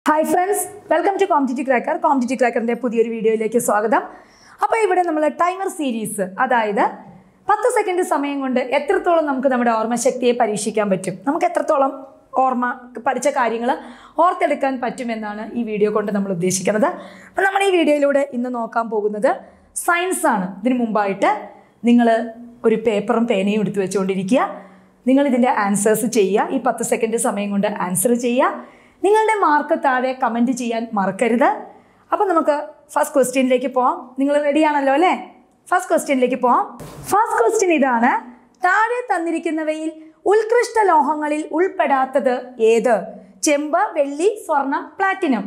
hi friends welcome to competitive cracker competitive ക്രാക്കറിൻ്റെ പുതിയൊരു വീഡിയോയിലേക്ക് സ്വാഗതം അപ്പോൾ ഇവിടെ നമ്മൾ ടൈമർ സീരീസ് അതായത് പത്ത് സെക്കൻഡ് സമയം കൊണ്ട് എത്രത്തോളം നമുക്ക് നമ്മുടെ ഓർമ്മശക്തിയെ പരീക്ഷിക്കാൻ പറ്റും നമുക്ക് എത്രത്തോളം ഓർമ്മ പഠിച്ച കാര്യങ്ങൾ ഓർത്തെടുക്കാൻ പറ്റുമെന്നാണ് ഈ വീഡിയോ കൊണ്ട് നമ്മൾ ഉദ്ദേശിക്കുന്നത് അപ്പോൾ നമ്മൾ ഈ വീഡിയോയിലൂടെ ഇന്ന് നോക്കാൻ പോകുന്നത് സയൻസ് ആണ് ഇതിനു മുമ്പായിട്ട് നിങ്ങൾ ഒരു പേപ്പറും പേനയും എടുത്തു വെച്ചുകൊണ്ടിരിക്കുക നിങ്ങൾ ഇതിൻ്റെ ആൻസേഴ്സ് ചെയ്യുക ഈ പത്ത് സെക്കൻഡ് സമയം കൊണ്ട് ആൻസർ ചെയ്യുക നിങ്ങളുടെ മാർക്ക് താഴെ കമൻറ്റ് ചെയ്യാൻ മറക്കരുത് അപ്പോൾ നമുക്ക് ഫസ്റ്റ് ക്വസ്റ്റ്യനിലേക്ക് പോവാം നിങ്ങൾ റെഡിയാണല്ലോ അല്ലേ ഫസ്റ്റ് ക്വസ്റ്റ്യനിലേക്ക് പോവാം ഫസ്റ്റ് ക്വസ്റ്റ്യൻ ഇതാണ് താഴെ തന്നിരിക്കുന്നവയിൽ ഉത്കൃഷ്ട ലോഹങ്ങളിൽ ഉൾപ്പെടാത്തത് ഏത് ചെമ്പ് വെള്ളി സ്വർണം പ്ലാറ്റിനം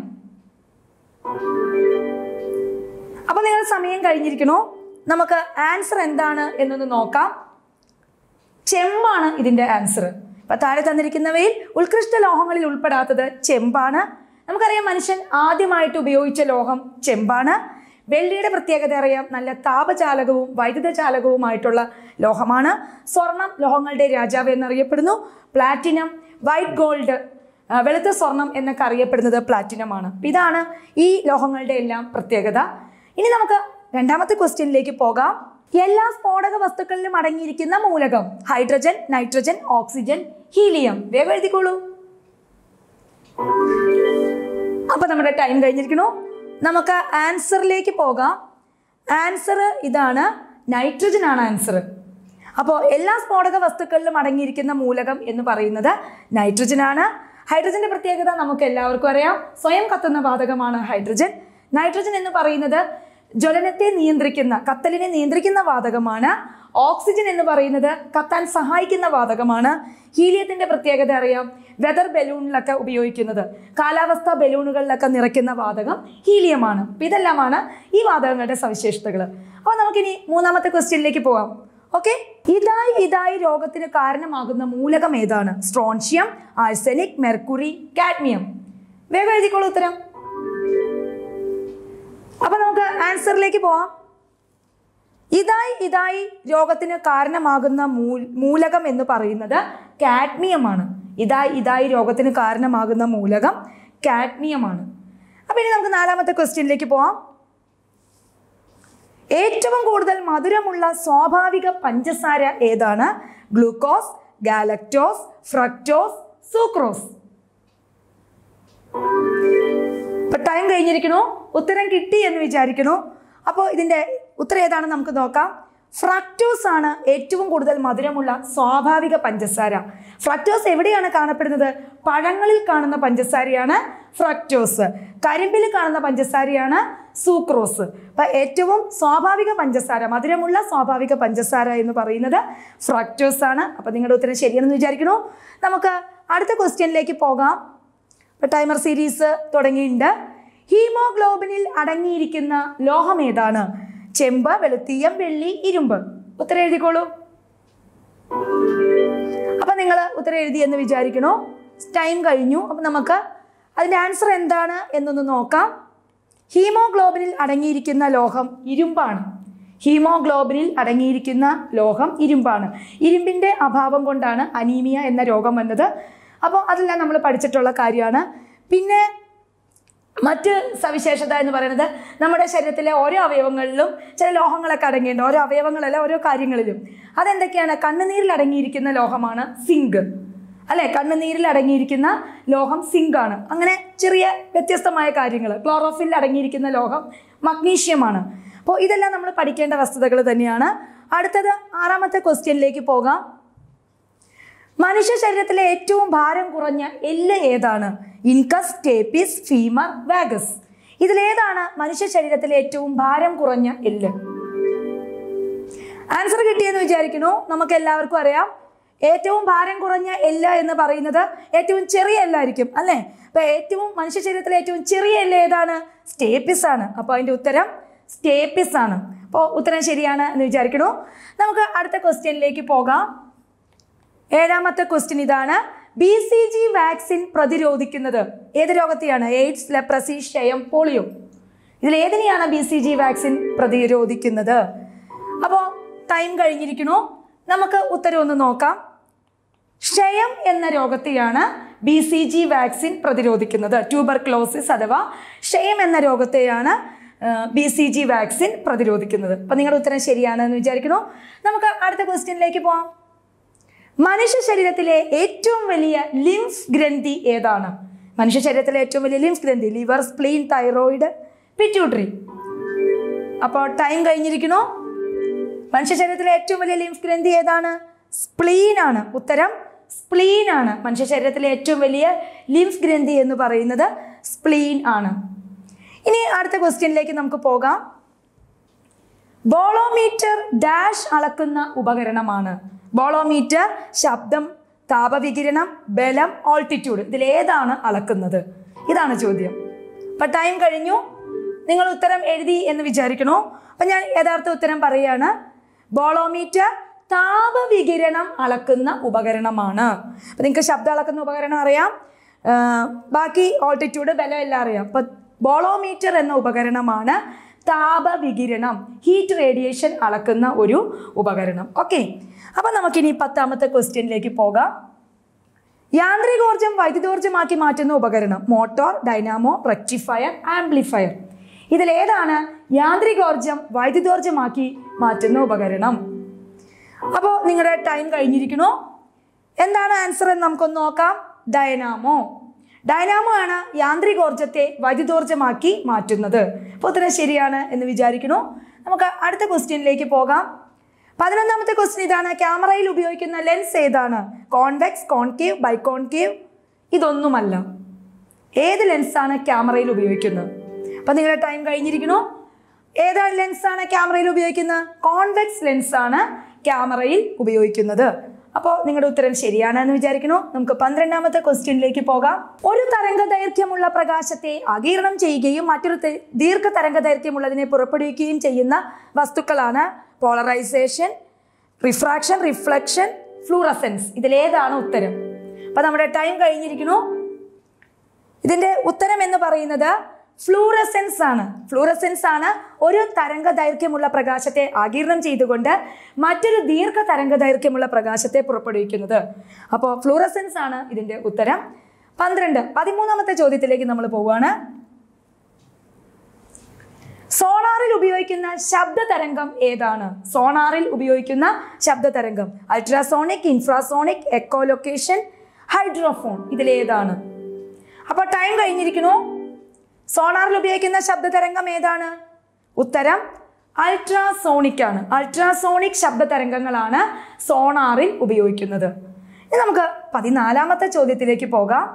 അപ്പൊ നിങ്ങൾ സമയം കഴിഞ്ഞിരിക്കണു നമുക്ക് ആൻസർ എന്താണ് എന്നൊന്ന് നോക്കാം ചെമ്പാണ് ഇതിന്റെ ആൻസർ അപ്പൊ താഴെ തന്നിരിക്കുന്നവയിൽ ഉത്കൃഷ്ട ലോഹങ്ങളിൽ ഉൾപ്പെടാത്തത് ചെമ്പാണ് നമുക്കറിയാം മനുഷ്യൻ ആദ്യമായിട്ട് ഉപയോഗിച്ച ലോഹം ചെമ്പാണ് വെള്ളിയുടെ പ്രത്യേകത അറിയാം നല്ല താപചാലകവും വൈദ്യുത ചാലകവുമായിട്ടുള്ള ലോഹമാണ് സ്വർണം ലോഹങ്ങളുടെ രാജാവ് എന്നറിയപ്പെടുന്നു പ്ലാറ്റിനം വൈറ്റ് ഗോൾഡ് ആ, വെളുത്ത സ്വർണം എന്നൊക്കെ അറിയപ്പെടുന്നത് പ്ലാറ്റിനമാണ് അപ്പൊ ഇതാണ് ഈ ലോഹങ്ങളുടെ എല്ലാം പ്രത്യേകത ഇനി നമുക്ക് രണ്ടാമത്തെ ക്വസ്റ്റ്യനിലേക്ക് പോകാം എല്ലാ സ്ഫോടക വസ്തുക്കളിലും അടങ്ങിയിരിക്കുന്ന മൂലകം ഹൈഡ്രജൻ നൈട്രജൻ ഓക്സിജൻ ഹീലിയം വേഗം എഴുതിക്കോളൂ അപ്പൊ നമ്മുടെ ടൈം കഴിഞ്ഞിരിക്കണു നമുക്ക് ആൻസറിലേക്ക് പോകാം ആൻസർ ഇതാണ് നൈട്രജൻ ആണ് ആൻസർ അപ്പോൾ എല്ലാ സ്ഫോടക വസ്തുക്കളിലും അടങ്ങിയിരിക്കുന്ന മൂലകം എന്ന് പറയുന്നത് നൈട്രജൻ ആണ് ഹൈഡ്രജന്റെ പ്രത്യേകത നമുക്ക് എല്ലാവർക്കും അറിയാം സ്വയം കത്തുന്ന വാതകമാണ് ഹൈഡ്രജൻ നൈട്രജൻ എന്ന് പറയുന്നത് ജ്വലനത്തെ നിയന്ത്രിക്കുന്ന കത്തലിനെ നിയന്ത്രിക്കുന്ന വാതകമാണ് ഓക്സിജൻ എന്ന് പറയുന്നത് കത്താൻ സഹായിക്കുന്ന വാതകമാണ് ഹീലിയത്തിന്റെ പ്രത്യേകത അറിയാം വെതർ ബലൂണിലൊക്കെ ഉപയോഗിക്കുന്നത് കാലാവസ്ഥ ബലൂണുകളിലൊക്കെ നിറയ്ക്കുന്ന വാതകം ഹീലിയമാണ് അപ്പൊ ഇതെല്ലാമാണ് ഈ വാതകങ്ങളുടെ സവിശേഷതകൾ അപ്പോൾ നമുക്കിനി മൂന്നാമത്തെ ക്വസ്റ്റ്യനിലേക്ക് പോവാം ഓക്കെ ഇതായി ഇതായി രോഗത്തിന് കാരണമാകുന്ന മൂലകം ഏതാണ് സ്ട്രോൺഷ്യം ആഴ്സനിക് മെർക്കുറി കാഡ്മിയം വേഗം എഴുതിക്കോളൂ ഉത്തരം അപ്പൊ നമുക്ക് ആൻസറിലേക്ക് പോവാം ഇതായി ഇതായി രോഗത്തിന് കാരണമാകുന്ന മൂൽ- മൂലകം എന്ന് പറയുന്നത് കാഡ്മിയമാണ് ഇതായി ഇതായി രോഗത്തിന് കാരണമാകുന്ന മൂലകം കാഡ്മിയമാണ് അപ്പൊ ഇനി നമുക്ക് നാലാമത്തെ ക്വസ്റ്റ്യനിലേക്ക് പോവാം ഏറ്റവും കൂടുതൽ മധുരമുള്ള സ്വാഭാവിക പഞ്ചസാര ഏതാണ് ഗ്ലൂക്കോസ് ഗാലക്ടോസ് ഫ്രക്ടോസ് സൂക്രോസ് ഇപ്പൊ ടൈം കഴിഞ്ഞിരിക്കണു ഉത്തരം കിട്ടി എന്ന് വിചാരിക്കണു അപ്പോൾ ഇതിന്റെ ഉത്തരം ഏതാണെന്ന് നമുക്ക് നോക്കാം ഫ്രക്ടോസ് ആണ് ഏറ്റവും കൂടുതൽ മധുരമുള്ള സ്വാഭാവിക പഞ്ചസാര ഫ്രക്ടോസ് എവിടെയാണ് കാണപ്പെടുന്നത് പഴങ്ങളിൽ കാണുന്ന പഞ്ചസാരയാണ് ഫ്രക്ടോസ് കരിമ്പിൽ കാണുന്ന പഞ്ചസാരയാണ് സൂക്രോസ് അപ്പൊ ഏറ്റവും സ്വാഭാവിക പഞ്ചസാര മധുരമുള്ള സ്വാഭാവിക പഞ്ചസാര എന്ന് പറയുന്നത് ഫ്രക്ടോസ് ആണ് അപ്പൊ നിങ്ങളുടെ ഉത്തരം ശരിയാണെന്ന് വിചാരിക്കണു നമുക്ക് അടുത്ത ക്വസ്റ്റ്യനിലേക്ക് പോകാം ഇപ്പൊ ടൈമർ സീരീസ് തുടങ്ങിയിട്ടുണ്ട് ഹീമോഗ്ലോബിനിൽ അടങ്ങിയിരിക്കുന്ന ലോഹം ഏതാണ് ചെമ്പ് വെളുത്തീയം വെള്ളി ഇരുമ്പ് ഉത്തരം എഴുതിക്കോളൂ അപ്പൊ നിങ്ങൾ ഉത്തരം എഴുതി എന്ന് വിചാരിക്കണോ ടൈം കഴിഞ്ഞു അപ്പൊ നമുക്ക് അതിന്റെ ആൻസർ എന്താണ് എന്നൊന്ന് നോക്കാം ഹീമോഗ്ലോബിനിൽ അടങ്ങിയിരിക്കുന്ന ലോഹം ഇരുമ്പാണ് ഹീമോഗ്ലോബിനിൽ അടങ്ങിയിരിക്കുന്ന ലോഹം ഇരുമ്പാണ് ഇരുമ്പിന്റെ അഭാവം കൊണ്ടാണ് അനീമിയ എന്ന രോഗം വന്നത് അപ്പോൾ അതെല്ലാം നമ്മൾ പഠിച്ചിട്ടുള്ള കാര്യമാണ് പിന്നെ മറ്റ് സവിശേഷത എന്ന് പറയുന്നത് നമ്മുടെ ശരീരത്തിലെ ഓരോ അവയവങ്ങളിലും ചില ലോഹങ്ങളൊക്കെ അടങ്ങിയിട്ടുണ്ട് ഓരോ അവയവങ്ങളല്ല ഓരോ കാര്യങ്ങളിലും അതെന്തൊക്കെയാണ് കണ്ണുനീരിൽ അടങ്ങിയിരിക്കുന്ന ലോഹമാണ് സിങ്ക് അല്ലെ കണ്ണുനീരിൽ അടങ്ങിയിരിക്കുന്ന ലോഹം സിങ്ക് ആണ് അങ്ങനെ ചെറിയ വ്യത്യസ്തമായ കാര്യങ്ങൾ ക്ലോറോഫിൽ അടങ്ങിയിരിക്കുന്ന ലോഹം മഗ്നീഷ്യമാണ് അപ്പോൾ ഇതെല്ലാം നമ്മൾ പഠിക്കേണ്ട വസ്തുതകൾ തന്നെയാണ് അടുത്തത് ആറാമത്തെ ക്വസ്റ്റ്യനിലേക്ക് പോകാം മനുഷ്യ ശരീരത്തിലെ ഏറ്റവും ഭാരം കുറഞ്ഞ എല്ല് ഏതാണ് ഇൻകസ് ടേപ്പിസ് ഫീമർ വാഗസ് ഇതിലേതാണ് മനുഷ്യ ശരീരത്തിലെ ഏറ്റവും ഭാരം കുറഞ്ഞ എല്ല് ആൻസർ കിട്ടിയെന്ന് വിചാരിക്കുന്നു നമുക്ക് എല്ലാവർക്കും അറിയാം ഏറ്റവും ഭാരം കുറഞ്ഞ എല്ല് എന്ന് പറയുന്നത് ഏറ്റവും ചെറിയ എല്ലായിരിക്കും അല്ലേ അപ്പൊ ഏറ്റവും മനുഷ്യ ശരീരത്തിലെ ഏറ്റവും ചെറിയ എല്ല് ഏതാണ് സ്റ്റേപ്പിസ് ആണ് അപ്പൊ അതിന്റെ ഉത്തരം സ്റ്റേപ്പിസ് ആണ് അപ്പോൾ ഉത്തരം ശരിയാണ് എന്ന് വിചാരിക്കണു നമുക്ക് അടുത്ത ക്വസ്റ്റ്യനിലേക്ക് പോകാം ഏഴാമത്തെ ക്വസ്റ്റ്യൻ ഇതാണ് ബി സി ജി വാക്സിൻ പ്രതിരോധിക്കുന്നത് ഏത് രോഗത്തെയാണ് എയ്ഡ്സ് ലെപ്രസി ക്ഷയം പോളിയോ ഇതിൽ ഏതിനെയാണ് ബി സി ജി വാക്സിൻ പ്രതിരോധിക്കുന്നത് അപ്പോൾ ടൈം കഴിഞ്ഞിരിക്കണു നമുക്ക് ഉത്തരം ഒന്ന് നോക്കാം ക്ഷയം എന്ന രോഗത്തെയാണ് ബി സി ജി വാക്സിൻ പ്രതിരോധിക്കുന്നത് ട്യൂബർക്ലോസിസ് അഥവാ ക്ഷയം എന്ന രോഗത്തെയാണ് ബി സി ജി വാക്സിൻ പ്രതിരോധിക്കുന്നത് അപ്പം നിങ്ങളുടെ ഉത്തരം ശരിയാണെന്ന് വിചാരിക്കുന്നു നമുക്ക് അടുത്ത ക്വസ്റ്റ്യനിലേക്ക് പോവാം മനുഷ്യ ശരീരത്തിലെ ഏറ്റവും വലിയ ലിംഫ് ഗ്രന്ഥി ഏതാണ് മനുഷ്യ ശരീരത്തിലെ ഏറ്റവും വലിയ ലിംഫ് ഗ്രന്ഥി ലിവർ സ്പ്ലീൻ തൈറോയിഡ് പിറ്റ്യൂട്ടറി അപ്പോൾ ടൈം കഴിഞ്ഞിരിക്കണോ മനുഷ്യ ശരീരത്തിലെ ഏറ്റവും വലിയ ലിംഫ് ഗ്രന്ഥി ഏതാണ് സ്പ്ലീൻ ആണ് ഉത്തരം സ്പ്ലീൻ ആണ് മനുഷ്യ ശരീരത്തിലെ ഏറ്റവും വലിയ ലിംഫ് ഗ്രന്ഥി എന്ന് പറയുന്നത് സ്പ്ലീൻ ആണ് ഇനി അടുത്ത ക്വസ്റ്റ്യനിലേക്ക് നമുക്ക് പോകാം ബോളോമീറ്റർ ഡാഷ് അളക്കുന്ന ഉപകരണമാണ് ബോളോമീറ്റർ ശബ്ദം താപവികിരണം ബലം ഓൾട്ടിറ്റ്യൂഡ് ഇതിലേതാണ് അളക്കുന്നത് ഇതാണ് ചോദ്യം അപ്പം ടൈം കഴിഞ്ഞു നിങ്ങൾ ഉത്തരം എഴുതി എന്ന് വിചാരിക്കണോ അപ്പം ഞാൻ യഥാർത്ഥ ഉത്തരം പറയുകയാണ് ബോളോമീറ്റർ താപവികിരണം അളക്കുന്ന ഉപകരണമാണ് അപ്പം നിങ്ങൾക്ക് ശബ്ദം അളക്കുന്ന ഉപകരണം അറിയാം ആ, ബാക്കി ഓൾട്ടിറ്റ്യൂഡ് ബലം എല്ലാം അറിയാം അപ്പം ബോളോമീറ്റർ എന്ന ഉപകരണമാണ് താപവികിരണം ഹീറ്റ് റേഡിയേഷൻ അളക്കുന്ന ഒരു ഉപകരണം ഓക്കെ അപ്പം നമുക്കിനി പത്താമത്തെ ക്വസ്റ്റ്യനിലേക്ക് പോകാം യാന്ത്രികോർജം വൈദ്യുതോർജ്ജമാക്കി മാറ്റുന്ന ഉപകരണം മോട്ടോർ ഡൈനാമോ റെക്ടിഫയർ ആംപ്ലിഫയർ ഇതിലേതാണ് യാന്ത്രികോർജം വൈദ്യുതോർജ്ജമാക്കി മാറ്റുന്ന ഉപകരണം അപ്പോൾ നിങ്ങളുടെ ടൈം കഴിഞ്ഞിരിക്കണു എന്താണ് ആൻസർ എന്ന് നമുക്കൊന്ന് നോക്കാം ഡൈനാമോ ഡൈനാമോ ആണ് യാന്ത്രികോർജത്തെ വൈദ്യുതോർജ്ജമാക്കി മാറ്റുന്നത് അപ്പോൾ ഉത്തരം ശരിയാണ് എന്ന് വിചാരിക്കുന്നു നമുക്ക് അടുത്ത ക്വസ്റ്റ്യനിലേക്ക് പോകാം പതിനൊന്നാമത്തെ ക്വസ്റ്റ്യൻ ഇതാണ് ക്യാമറയിൽ ഉപയോഗിക്കുന്ന ലെൻസ് ഏതാണ് കോൺവെക്സ് കോൺകേവ് ബൈകോൺകേവ് ഇതൊന്നുമല്ല ഏത് ലെൻസാണ് ക്യാമറയിൽ ഉപയോഗിക്കുന്നത് അപ്പം നിങ്ങളുടെ ടൈം കഴിഞ്ഞിരിക്കണു ഏതാണ് ലെൻസാണ് ക്യാമറയിൽ ഉപയോഗിക്കുന്നത് കോൺവെക്സ് ലെൻസാണ് ക്യാമറയിൽ ഉപയോഗിക്കുന്നത് അപ്പോൾ നിങ്ങളുടെ ഉത്തരം ശരിയാണ് എന്ന് വിചാരിക്കുന്നു നമുക്ക് പന്ത്രണ്ടാമത്തെ ക്വസ്റ്റ്യനിലേക്ക് പോകാം ഒരു തരംഗ ദൈർഘ്യമുള്ള പ്രകാശത്തെ ആഗീരണം ചെയ്യുകയും മറ്റൊരു തെ- ദീർഘ തരംഗ ദൈർഘ്യമുള്ളതിനെ പുറപ്പെടുവിക്കുകയും ചെയ്യുന്ന വസ്തുക്കളാണ് പോളറൈസേഷൻ റിഫ്രാക്ഷൻ റിഫ്ലക്ഷൻ ഫ്ലൂറസെൻസ് ഇതിലേതാണ് ഉത്തരം അപ്പം നമ്മുടെ ടൈം കഴിഞ്ഞിരിക്കുന്നു ഇതിന്റെ ഉത്തരം എന്ന് പറയുന്നത് ഫ്ലൂറസെൻസ് ആണ് ഫ്ലൂറസെൻസ് ആണ് ഒരു തരംഗ ദൈർഘ്യമുള്ള പ്രകാശത്തെ ആഗീരണം ചെയ്തുകൊണ്ട് മറ്റൊരു ദീർഘ തരംഗ ദൈർഘ്യമുള്ള പ്രകാശത്തെ പുറപ്പെടുവിക്കുന്നത് അപ്പോൾ ഫ്ലൂറസെൻസ് ആണ് ഇതിന്റെ ഉത്തരം പന്ത്രണ്ട് പതിമൂന്നാമത്തെ ചോദ്യത്തിലേക്ക് നമ്മൾ പോവുകയാണ് സോണാറിൽ ഉപയോഗിക്കുന്ന ശബ്ദ തരംഗം ഏതാണ് സോണാറിൽ ഉപയോഗിക്കുന്ന ശബ്ദ തരംഗം അൾട്രാസോണിക് ഇൻഫ്രാസോണിക് എക്കോലൊക്കേഷൻ ഹൈഡ്രോഫോൺ ഇതിലേതാണ് അപ്പോൾ ടൈം കഴിഞ്ഞിരിക്കുന്നു സോണാറിൽ ഉപയോഗിക്കുന്ന ശബ്ദ തരംഗം ഏതാണ് ഉത്തരം അൾട്രാസോണിക് ആണ് അൾട്രാസോണിക് ശബ്ദ തരംഗങ്ങളാണ് സോണാറിൽ ഉപയോഗിക്കുന്നത് ഇനി നമുക്ക് പതിനാലാമത്തെ ചോദ്യത്തിലേക്ക് പോകാം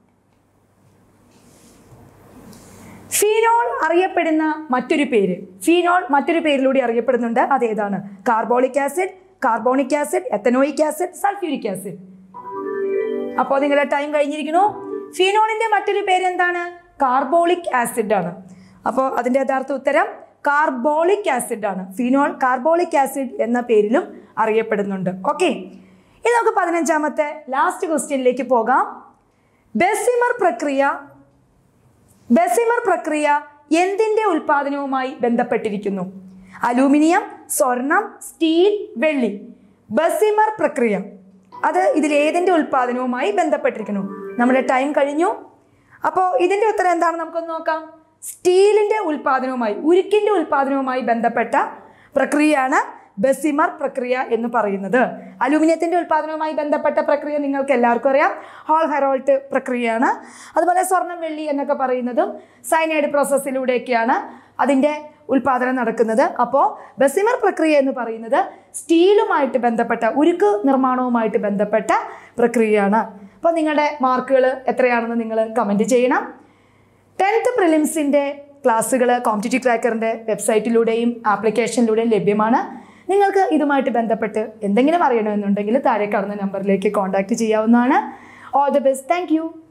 ഫീനോൾ അറിയപ്പെടുന്ന മറ്റൊരു പേര് ഫീനോൾ മറ്റൊരു പേരിലൂടെ അറിയപ്പെടുന്നുണ്ട് അതേതാണ് carbolic acid carbonic acid ethanoic acid sulphuric acid അപ്പോൾ നിങ്ങളുടെ ടൈം കഴിഞ്ഞിരിക്കുന്നു ഫീനോളിന്റെ മറ്റൊരു പേര് എന്താണ് കാർബോളിക് ആസിഡ് ആണ് അപ്പോൾ അതിന്റെ യഥാർത്ഥ ഉത്തരം കാർബോളിക് ആസിഡ് ആണ് ഫീനോൾ കാർബോളിക് ആസിഡ് എന്ന പേരിലും അറിയപ്പെടുന്നുണ്ട് ഓക്കെ ഇനി നമുക്ക് പതിനഞ്ചാമത്തെ ലാസ്റ്റ് ക്വസ്റ്റ്യനിലേക്ക് പോകാം ബെസിമർ പ്രക്രിയ ബെസിമർ പ്രക്രിയ എന്തിന്റെ ഉൽപാദനവുമായി ബന്ധപ്പെട്ടിരിക്കുന്നു അലൂമിനിയം സ്വർണം സ്റ്റീൽ വെള്ളി ബെസിമർ പ്രക്രിയ അത് ഇതിൽ ഏതിന്റെ ഉൽപാദനവുമായി ബന്ധപ്പെട്ടിരിക്കുന്നു നമ്മുടെ ടൈം കഴിഞ്ഞു അപ്പോൾ ഇതിന്റെ ഉത്തരം എന്താണെന്ന് നമുക്കൊന്ന് നോക്കാം സ്റ്റീലിന്റെ ഉൽപാദനവുമായി ഉരുക്കിന്റെ ഉൽപാദനവുമായി ബന്ധപ്പെട്ട പ്രക്രിയയാണ് ബെസിമർ പ്രക്രിയ എന്ന് പറയുന്നത് അലൂമിനിയത്തിന്റെ ഉൽപാദനവുമായി ബന്ധപ്പെട്ട പ്രക്രിയ നിങ്ങൾക്ക് എല്ലാവർക്കും അറിയാം ഹോൾ ഹെറോൾട്ട് പ്രക്രിയയാണ് അതുപോലെ സ്വർണം വെള്ളി എന്നൊക്കെ പറയുന്നതും സൈനൈഡ് പ്രോസസ്സിലൂടെയൊക്കെയാണ് അതിൻ്റെ ഉൽപാദനം നടക്കുന്നത് അപ്പോൾ ബെസിമർ പ്രക്രിയ എന്ന് പറയുന്നത് സ്റ്റീലുമായിട്ട് ബന്ധപ്പെട്ട ഉരുക്ക് നിർമ്മാണവുമായിട്ട് ബന്ധപ്പെട്ട പ്രക്രിയയാണ് അപ്പോൾ നിങ്ങളുടെ മാർക്കുകൾ എത്രയാണെന്ന് നിങ്ങൾ കമൻറ്റ് ചെയ്യണം ടെൻത്ത് പ്രിലിംസിൻ്റെ ക്ലാസ്സുകൾ കോമ്പറ്റേറ്റീവ് ക്രാക്കറിൻ്റെ വെബ്സൈറ്റിലൂടെയും ആപ്ലിക്കേഷനിലൂടെയും ലഭ്യമാണ് നിങ്ങൾക്ക് ഇതുമായിട്ട് ബന്ധപ്പെട്ട് എന്തെങ്കിലും അറിയണമെന്നുണ്ടെങ്കിൽ താഴെ കാണുന്ന നമ്പറിലേക്ക് കോൺടാക്റ്റ് ചെയ്യാവുന്നതാണ് ഓൾ ദ ബെസ്റ്റ് താങ്ക്